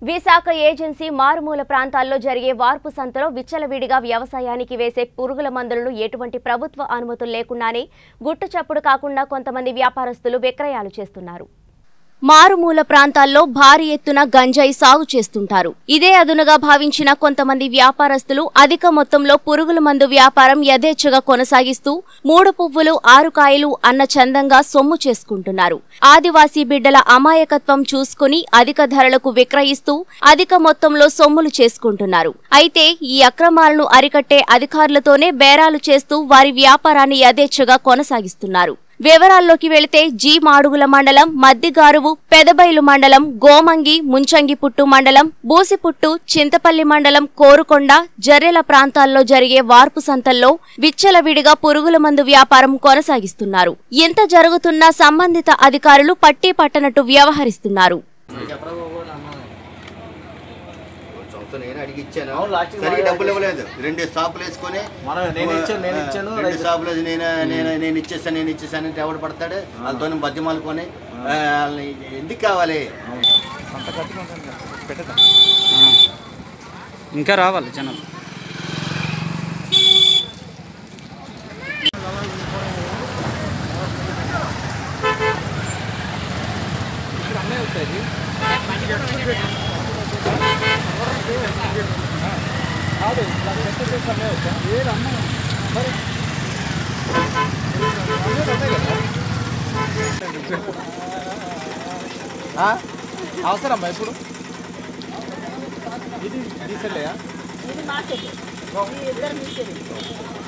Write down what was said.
Visakha agency మారుమూల ప్రాంతాల్లో జరిగే వార్పు సంతలో విచ్చలవిడిగా వ్యవసాయానికి వేసే పురుగుల మందులను ఎటువంటి ప్రభుత్వ అనుమతులు లేకుండానే గుట్టు చప్పుడు కాకుండా కొంతమంది వ్యాపారస్తులు విక్రయాలు చేస్తున్నారు మారుమూల ప్రాంతాల్లో భారీ ఎత్తున గంజాయి సాగు చేస్తుంటారు ఇదే అదునుగా భావించిన కొంతమంది వ్యాపారస్తులు అధిక మొత్తంలో పురుగుల మందు వ్యాపారం యథేచ్ఛగా కొనసాగిస్తూ మూడు పువ్వులు ఆరు కాయలు అన్న చందంగా సొమ్ము చేసుకుంటున్నారు ఆదివాసీ బిడ్డల అమాయకత్వం చూసుకుని అధిక ధరలకు విక్రయిస్తూ అధిక మొత్తంలో సొమ్ములు చేసుకుంటున్నారు అయితే ఈ అక్రమాలను అరికట్టే అధికారులతోనే బేరాలు చేస్తూ వారి వ్యాపారాన్ని యథేచ్ఛగా కొనసాగిస్తున్నారు వివరాల్లోకి వెళితే జీ మాడుగుల మండలం మద్దిగారువు పెదబైలు మండలం గోమంగి ముంచంగిపుట్టు మండలం బూసిపుట్టు చింతపల్లి మండలం కోరుకొండ జర్రెల ప్రాంతాల్లో జరిగే వార్పు సంతల్లో విచ్చలవిడిగా పురుగుల మందు వ్యాపారం కొనసాగిస్తున్నారు ఇంత జరుగుతున్నా సంబంధిత అధికారులు పట్టీ పట్టనట్టు వ్యవహరిస్తున్నారు సంవత్సరం నేను అడిగి ఇచ్చాను అవును, last కి సరిగ్గా బాగా డబ్బులు ఇవ్వలేదు రెండు షాపులు వేసుకొని మనం నేను ఇచ్చాను, నేను ఇచ్చాను, రెండు రైతు- షాపులు వేసి నేను నేను నేను ఇచ్చేసాను నేను ఇచ్చేసాను అంటే ఎవడు పడతాడు వాళ్ళతో బద్యమాలుకొని ఆ, వాళ్ళని ఎందుకు కావాలి అంత గట్టిగా ఉంటుంది కదా. పెట్టేద్దాం. ఇంకా రావాలి జనం ఆ? అవసరమ్మా ఇప్పుడు ఇది డీసెల్యా ఇది మా సెట్ ఈ ఇద్దరు మీ సెట్